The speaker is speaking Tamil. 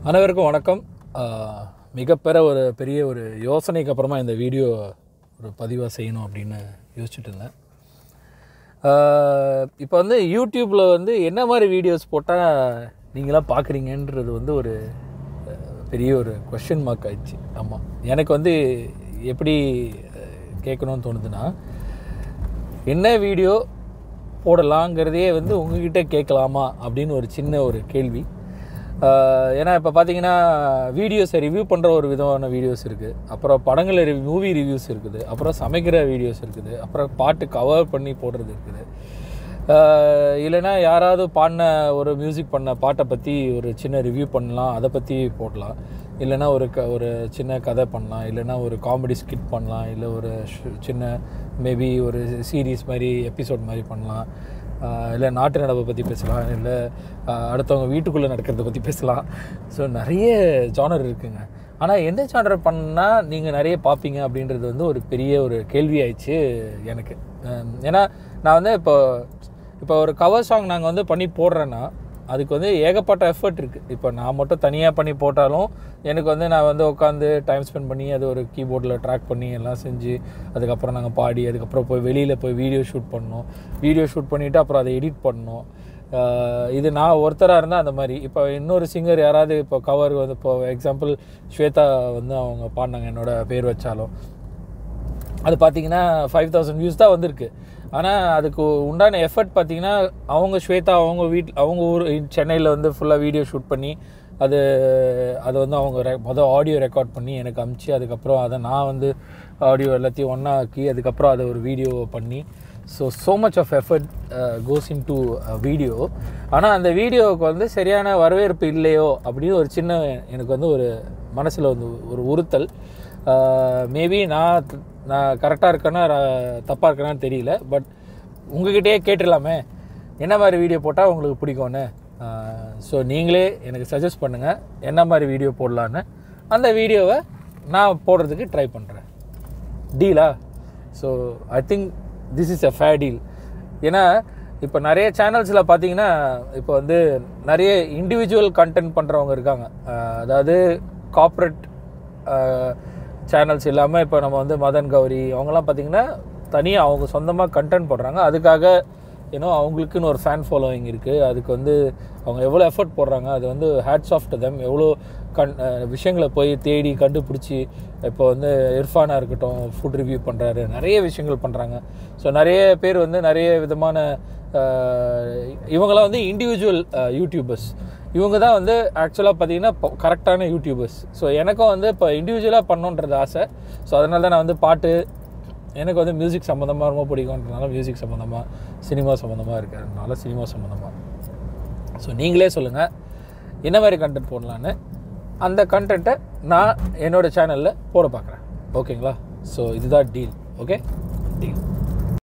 அனைவருக்கும் வணக்கம் ஆஹ் மிகப்பெற ஒரு பெரிய ஒரு யோசனைக்கு அப்புறமா இந்த வீடியோ ஒரு பதிவாக செய்யணும் அப்படின்னு யோசிச்சுட்டு இருந்தேன் இப்போ வந்து யூடியூப்பில் வந்து என்ன மாதிரி வீடியோஸ் போட்டால் நீங்களாம் பார்க்குறீங்கன்றது வந்து ஒரு அஹ், பெரிய ஒரு கொஷின் மார்க் ஆயிடுச்சு ஆமாம் எனக்கு வந்து எப்படி அஹ், கேட்கணும்னு தோணுதுன்னா என்ன வீடியோ போடலாங்கிறதையே வந்து உங்ககிட்ட கேட்கலாமா அப்படின்னு ஒரு சின்ன ஒரு கேள்வி ஆஹ் ஏன்னா இப்போ பார்த்தீங்கன்னா வீடியோஸை ரிவ்யூ பண்ணுற ஒரு விதமான வீடியோஸ் இருக்குது அப்புறம் படங்களை ரிவ்யூ மூவி ரிவ்யூஸ் இருக்குது அப்புறம் சமைக்கிற வீடியோஸ் இருக்குது அப்புறம் பாட்டு கவர் பண்ணி போடுறது இருக்குது ஆஹ் இல்லைன்னா யாராவது பாடின ஒரு மியூசிக் பண்ண பாட்டை பற்றி ஒரு சின்ன ரிவ்யூ பண்ணலாம் அதை பற்றி போடலாம் இல்லைன்னா ஒரு க ஒரு சின்ன கதை பண்ணலாம் இல்லைன்னா ஒரு காமெடி ஸ்கிட் பண்ணலாம் இல்லை ஒரு ஷ்- சின்ன மேபி ஒரு சீரீஸ் மாதிரி எபிசோட் மாதிரி பண்ணலாம் ஆஹ் இல்லை நாட்டு நடப்பை பற்றி பேசலாம் இல்லை ஆஹ் அடுத்தவங்க வீட்டுக்குள்ளே நடக்கிறத பற்றி பேசலாம் ஸோ நிறைய ஜானர் இருக்குங்க ஆனால் எந்த ஜானர் பண்ணால் நீங்கள் நிறைய பார்ப்பீங்க அப்படின்றது வந்து ஒரு பெரிய ஒரு கேள்வி ஆயிடுச்சு எனக்கு ஆஹ் ஏன்னா நான் வந்து இப்போ இப்போ ஒரு கவர் சாங் நாங்கள் வந்து பண்ணி போடுறேன்னா அதுக்கு வந்து ஏகப்பட்ட எஃபர்ட் இருக்குது இப்போ நான் மட்டும் தனியாக பண்ணி போட்டாலும் எனக்கு வந்து நான் வந்து உட்காந்து டைம் ஸ்பெண்ட் பண்ணி அது ஒரு கீபோர்டில் ட்ராக் பண்ணி எல்லாம் செஞ்சு அதுக்கப்புறம் நாங்கள் பாடி அதுக்கப்புறம் போய் வெளியில் போய் வீடியோ ஷூட் பண்ணோம் வீடியோ ஷூட் பண்ணிவிட்டு அப்புறம் அதை எடிட் பண்ணோம் ஆஹ் இது நான் ஒருத்தராக இருந்தால் அந்த மாதிரி இப்போ இன்னொரு சிங்கர் யாராவது இப்போ கவர் வந்து இப்போ எக்ஸாம்பிள் ஸ்வேதா வந்து அவங்க பாடினாங்க என்னோட பேர் வச்சாலும் அது பார்த்தீங்கன்னா ஃபைவ் தௌசண்ட் வியூஸ் தான் வந்திருக்கு ஆனால் அதுக்கு உண்டான எஃபர்ட் பார்த்தீங்கன்னா அவங்க ஸ்வேதா அவங்க வீட்டில் அவங்க ஊர் சென்னையில் வந்து ஃபுல்லாக வீடியோ ஷூட் பண்ணி அது அது வந்து அவங்க ரெ மொதல் ஆடியோ ரெக்கார்ட் பண்ணி எனக்கு அமுச்சு அதுக்கப்புறம் அதை நான் வந்து ஆடியோ எல்லாத்தையும் ஒன்றா ஆக்கி அதுக்கப்புறம் அதை ஒரு வீடியோ பண்ணி so so much of effort goes into video ஆனால் அந்த வீடியோவுக்கு வந்து சரியான வரவேற்பு இல்லையோ அப்படின்னு ஒரு சின்ன எனக்கு வந்து ஒரு மனசில் வந்து ஒரு உறுத்தல் மேபி நான் த- நான் கரெக்டாக இருக்கேன்னா தப்பாக இருக்கேனான்னு தெரியல பட் உங்ககிட்டயே கேட்டுடலாமே என்ன மாதிரி வீடியோ போட்டால் உங்களுக்கு பிடிக்கும்னு ஸோ நீங்களே எனக்கு சஜஸ்ட் பண்ணுங்கள் என்ன மாதிரி வீடியோ போடலான்னு அந்த வீடியோவை நான் போடுறதுக்கு ட்ரை பண்ணுறேன் டீலா so I think this is a fair deal ஏன்னா இப்போ நிறைய சேனல்ஸில் பார்த்தீங்கன்னா இப்போ வந்து நிறைய இண்டிவிஜுவல் கண்டென்ட் பண்ணுறவங்க இருக்காங்க அஹ் அதாவது கார்ப்பரேட் சேனல்ஸ் இல்லாமல் இப்போ நம்ம வந்து மதன் கௌரி அவங்கெல்லாம் பார்த்தீங்கன்னா தனியாக அவங்க சொந்தமாக கண்டென்ட் போடுறாங்க அதுக்காக ஏன்னோ அவங்களுக்குன்னு ஒரு ஃபேன் ஃபாலோவிங் இருக்குது அதுக்கு வந்து அவங்க எவ்வளோ எஃபர்ட் போடுறாங்க அது வந்து ஹேட்ஸ் ஆஃப் டு தெம் எவ்வளோ கண் அஹ் விஷயங்களை போய் தேடி கண்டுபிடிச்சி இப்போ வந்து இர்ஃபானாக இருக்கட்டும் ஃபுட் ரிவ்யூ பண்ணுறாரு நிறைய விஷயங்கள் பண்ணுறாங்க ஸோ நிறைய பேர் வந்து நிறைய விதமான அஹ், இவங்கெல்லாம் வந்து இண்டிவிஜுவல் யூடியூபர்ஸ் இவங்க தான் வந்து ஆக்சுவலாக பார்த்தீங்கன்னா கரெக்டான யூடியூபர்ஸ் ஸோ எனக்கும் வந்து இப்போ இண்டிவிஜுவலாக பண்ணணுன்றது ஆசை ஸோ அதனால தான் நான் வந்து பாட்டு எனக்கு வந்து மியூசிக் சம்மந்தமாக ரொம்ப பிடிக்கும்ன்றனால மியூசிக் சம்மந்தமாக சினிமா சம்மந்தமாக இருக்கிறதுனால சினிமா சம்மந்தமாக ஸோ நீங்களே சொல்லுங்கள் என்ன மாதிரி கண்டென்ட் போடலான்னு அந்த கண்டென்ட்டை நான் என்னோடய சேனலில் போட பார்க்குறேன் ஓகேங்களா ஸோ இதுதான் டீல் ஓகே டீல்